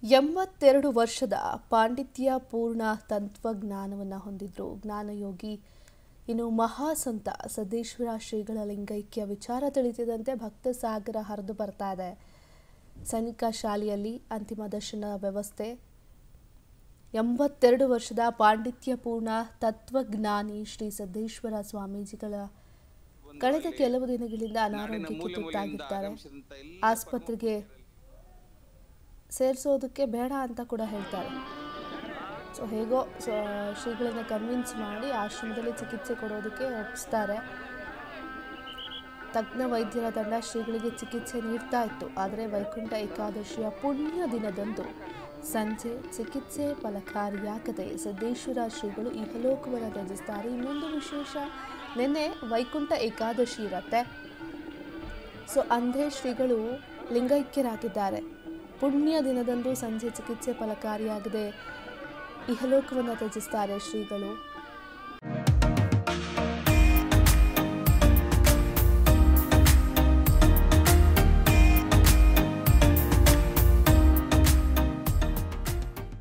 ಎಂಬತ್ತೆರಡು ವರ್ಷದ ಪಾಂಡಿತ್ಯ ಪೂರ್ಣ ತತ್ವಜ್ಞಾನವನ್ನು ಹೊಂದಿದ್ರು ಜ್ಞಾನಯೋಗಿ ಇನ್ನು ಮಹಾಸಂತ ಸದ್ದೇಶ್ವರ ಶ್ರೀಗಳ ಲಿಂಗೈಕ್ಯ ವಿಚಾರ ತಿಳಿಸಿದಂತೆ ಭಕ್ತ ಸಾಗರ ಹರಿದು ಬರ್ತಾ ಇದೆ ಸೈನಿಕ ಶಾಲೆಯಲ್ಲಿ ಅಂತಿಮ ದರ್ಶನ ವ್ಯವಸ್ಥೆ ಎಂಬತ್ತೆರಡು ವರ್ಷದ ಪಾಂಡಿತ್ಯಪೂರ್ಣ ತತ್ವಜ್ಞಾನಿ ಶ್ರೀ ಸದ್ದೇಶ್ವರ ಸ್ವಾಮೀಜಿಗಳ ಕಳೆದ ಕೆಲವು ದಿನಗಳಿಂದ ಅನಾರೋಗ್ಯಕ್ಕೆ ತುತ್ತಾಗಿದ್ದಾರೆ ಆಸ್ಪತ್ರೆಗೆ ಸೇರಿಸೋದಕ್ಕೆ ಬೇಡ ಅಂತ ಕೂಡ ಹೇಳ್ತಾರೆ ಸೊ ಹೇಗೋ ಸೊ ಶ್ರೀಗಳನ್ನ ಕನ್ವಿನ್ಸ್ ಮಾಡಿ ಆಶ್ರಮದಲ್ಲಿ ಚಿಕಿತ್ಸೆ ಕೊಡೋದಕ್ಕೆ ಒಪ್ಪಿಸ್ತಾರೆ ತಜ್ಞ ವೈದ್ಯರ ತಂಡ ಶ್ರೀಗಳಿಗೆ ಚಿಕಿತ್ಸೆ ನೀಡ್ತಾ ಇತ್ತು ಆದರೆ ವೈಕುಂಠ ಏಕಾದಶಿಯ ಪುಣ್ಯ ದಿನದಂದು ಸಂಜೆ ಚಿಕಿತ್ಸೆ ಫಲಕಾರಿಯಾಗದೆ ಸಿದ್ದೇಶ್ವರ ಶ್ರೀಗಳು ಇಹಲೋಕವನ್ನು ತ್ಯಜಿಸ್ತಾರೆ ಇನ್ನೊಂದು ವಿಶೇಷ ನಿನ್ನೆ ವೈಕುಂಠ ಏಕಾದಶಿ ಇರತ್ತೆ ಸೊ ಅಂದೇ ಶ್ರೀಗಳು ಲಿಂಗೈಕ್ಯರಾಗಿದ್ದಾರೆ ಪುಣ್ಯ ದಿನದಂದು ಸಂಜೆ ಚಿಕಿತ್ಸೆ ಫಲಕಾರಿಯಾಗದೆ ಇಹಲೋಕವನ್ನು ತ್ಯಜಿಸ್ತಾರೆ ಶ್ರೀಗಳು